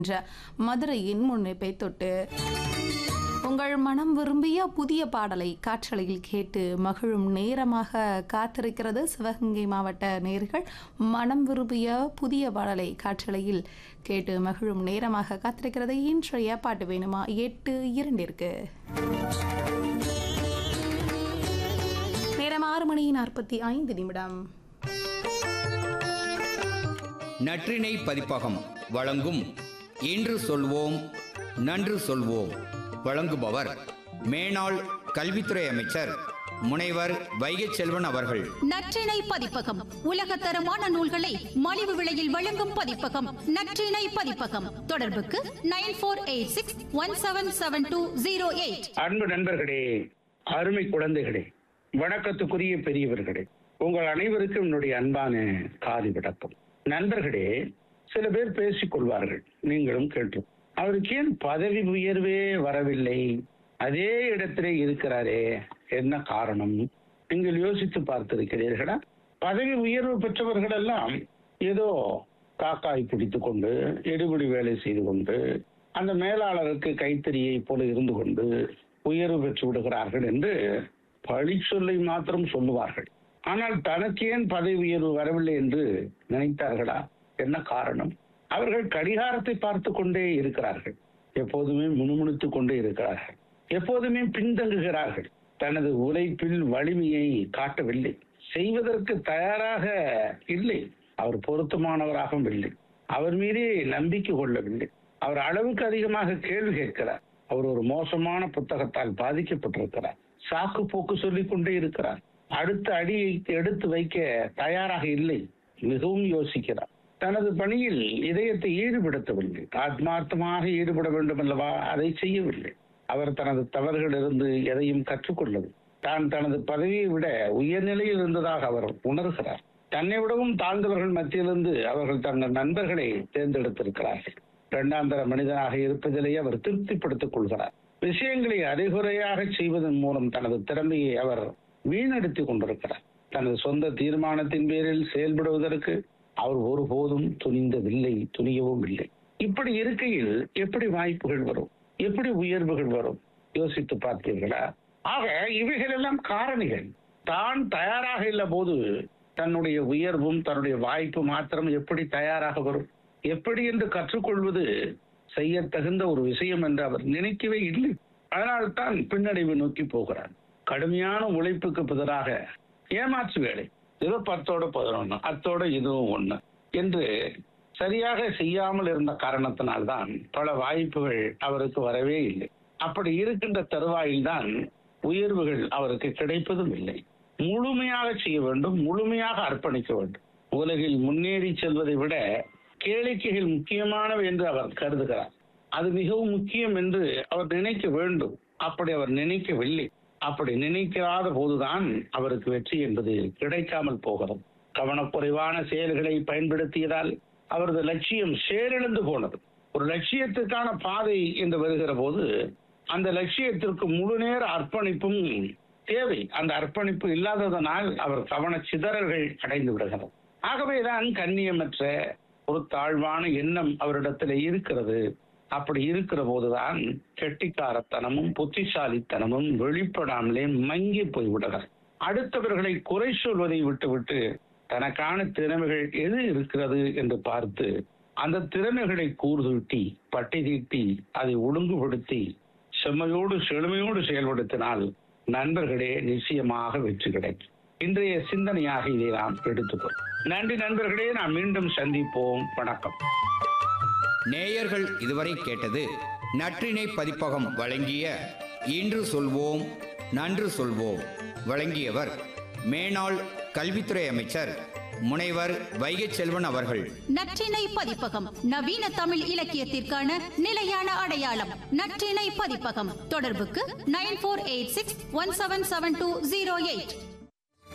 என்ற மதுரையின் முன்னிப்பை தொட்டு உங்கள் மனம் விரும்பிய புதிய பாடலை காற்றலையில் கேட்டு மகிழும் நேரமாக காத்திருக்கிறது சிவகங்கை மாவட்ட நேர்கள் மனம் விரும்பிய புதிய பாடலை காற்றலையில் கேட்டு மகிழும் நேரமாக காத்திருக்கிறது இன்றைய பாட்டு வேணுமா எட்டு இரண்டிற்கு நேரம் ஆறு மணி நாற்பத்தி ஐந்து நிமிடம் நற்றிணை பதிப்பகம் வழங்கும் இன்று சொல்வோம் நன்று சொல்வோம் வழங்குபவர் மேனாள் கல்வித்துறை அமைச்சர் முனைவர் வைகை செல்வன் அவர்கள் நற்றிணை பதிப்பகம் உலகத்தரமான நூல்களை மலிவு விலையில் வழங்கும் பதிப்பகம் நற்றிணை பதிப்பகம் தொடர்புக்கு nine four eight six one seven seven two zero eight அன்பு நண்பர்களே அருமை குழந்தைகளே வணக்கத்துக்குரிய பெரியவர்களே உங்கள் அனைவருக்கும் என்னுடைய அன்பான காதி வணக்கம் நண்பர்களே சில பேர் பேசிக் கொள்வார்கள் நீங்களும் கேட்டு அவருக்கு ஏன் பதவி உயர்வே வரவில்லை அதே இடத்திலே இருக்கிறாரே என்ன காரணம் நீங்கள் யோசித்து பார்த்திருக்கிறீர்களா பதவி உயர்வு பெற்றவர்கள் எல்லாம் ஏதோ காக்காய் பிடித்துக் கொண்டு எடுபடி வேலை செய்து கொண்டு அந்த மேலாளருக்கு கைத்தறியை போல இருந்து கொண்டு உயர்வு பெற்று விடுகிறார்கள் என்று பழி சொல்லை மாத்திரம் சொல்லுவார்கள் ஆனால் தனக்கு ஏன் பதவி உயர்வு வரவில்லை என்று நினைத்தார்களா என்ன காரணம் அவர்கள் கடிகாரத்தை பார்த்து கொண்டே இருக்கிறார்கள் எப்போதுமே முணுமுணுத்துக் கொண்டே இருக்கிறார்கள் எப்போதுமே பின்தங்குகிறார்கள் தனது உழைப்பில் வலிமையை காட்டவில்லை செய்வதற்கு தயாராக இல்லை அவர் பொருத்தமானவராகவும் இல்லை அவர் மீதே நம்பிக்கை கொள்ளவில்லை அவர் அளவுக்கு அதிகமாக கேள்வி கேட்கிறார் அவர் ஒரு மோசமான புத்தகத்தால் பாதிக்கப்பட்டிருக்கிறார் சாக்கு போக்கு சொல்லிக் கொண்டே இருக்கிறார் அடுத்த அடியை எடுத்து வைக்க தயாராக இல்லை மிகவும் யோசிக்கிறார் தனது பணியில் இதயத்தை ஈடுபடுத்தவில்லை ஆத்மார்த்தமாக ஈடுபட வேண்டும் அல்லவா அதை செய்யவில்லை அவர் தனது தவறுகளிலிருந்து எதையும் கற்றுக்கொள்ளவில்லை தான் தனது பதவியை விட உயர்நிலையில் இருந்ததாக அவர் உணர்கிறார் தன்னை விடவும் தாழ்ந்தவர்கள் மத்தியிலிருந்து அவர்கள் தங்கள் நண்பர்களை தேர்ந்தெடுத்திருக்கிறார்கள் இரண்டாம் தர மனிதனாக இருப்பதிலேயே அவர் திருப்திப்படுத்திக் கொள்கிறார் விஷயங்களை அறிகுறையாக செய்வதன் மூலம் தனது திறமையை அவர் வீணடித்துக் கொண்டிருக்கிறார் தனது சொந்த தீர்மானத்தின் பேரில் செயல்படுவதற்கு அவர் ஒருபோதும் துணிந்ததில்லை துணியவும் இல்லை இப்படி இருக்கையில் எப்படி வாய்ப்புகள் வரும் எப்படி உயர்வுகள் வரும் யோசித்து பார்த்தீர்களா ஆக இவைகள் எல்லாம் காரணிகள் தான் தயாராக இல்ல போது தன்னுடைய உயர்வும் தன்னுடைய வாய்ப்பு மாத்திரம் எப்படி தயாராக வரும் எப்படி என்று கற்றுக்கொள்வது செய்ய தகுந்த ஒரு விஷயம் என்று அவர் நினைக்கவே இல்லை அதனால்தான் பின்னடைவு நோக்கி போகிறார் கடுமையான உழைப்புக்கு பதிலாக ஏமாற்று வேலை ஏதோ பத்தோட பதினொன்னு அத்தோட இதுவும் ஒண்ணு என்று சரியாக செய்யாமல் இருந்த காரணத்தினால்தான் பல வாய்ப்புகள் அவருக்கு வரவே இல்லை அப்படி இருக்கின்ற தருவாயில்தான் உயர்வுகள் அவருக்கு கிடைப்பதும் இல்லை முழுமையாக செய்ய வேண்டும் முழுமையாக அர்ப்பணிக்க வேண்டும் உலகில் முன்னேறி செல்வதை விட கேளிக்கைகள் முக்கியமானவை என்று அவர் கருதுகிறார் அது மிகவும் முக்கியம் என்று அவர் நினைக்க வேண்டும் அப்படி அவர் நினைக்கவில்லை அப்படி நினைக்காத போதுதான் அவருக்கு வெற்றி என்பது கிடைக்காமல் போகிறது கவனக்குறைவான செயல்களை பயன்படுத்தியதால் அவரது லட்சியம் செயலிழந்து போனது ஒரு லட்சியத்துக்கான பாதை என்று வருகிற போது அந்த லட்சியத்திற்கு முழு நேர அர்ப்பணிப்பும் தேவை அந்த அர்ப்பணிப்பு இல்லாததனால் அவர் கவன சிதறல்கள் அடைந்து விடுகிறது ஆகவேதான் கண்ணியமற்ற ஒரு தாழ்வான எண்ணம் அவரிடத்தில் இருக்கிறது அப்படி இருக்கிற போதுதான் கெட்டிக்காரத்தனமும் புத்திசாலித்தனமும் வெளிப்படாமலே மங்கி போய்விடுகிறார் அடுத்தவர்களை குறை சொல்வதை விட்டுவிட்டு தனக்கான திறமைகள் எது இருக்கிறது என்று பார்த்து அந்த திறமைகளை கூர்தூட்டி பட்டி தீட்டி அதை ஒழுங்குபடுத்தி செம்மையோடு செழுமையோடு செயல்படுத்தினால் நண்பர்களே நிச்சயமாக வெற்றி கிடைக்கும் இன்றைய சிந்தனையாக இதை நாம் எடுத்துக்கொள் நன்றி நண்பர்களே நாம் மீண்டும் சந்திப்போம் வணக்கம் நேயர்கள் இதுவரை கேட்டது நற்றிணை பதிப்பகம் வழங்கிய இன்று சொல்வோம் நன்று சொல்வோம் வழங்கியவர் மேனாள் கல்வித்துறை அமைச்சர் முனைவர் வைகை செல்வன் அவர்கள் நற்றிணை பதிப்பகம் நவீன தமிழ் இலக்கியத்திற்கான நிலையான அடையாளம் நற்றிணை பதிப்பகம் தொடர்புக்கு nine four eight six one seven seven two zero eight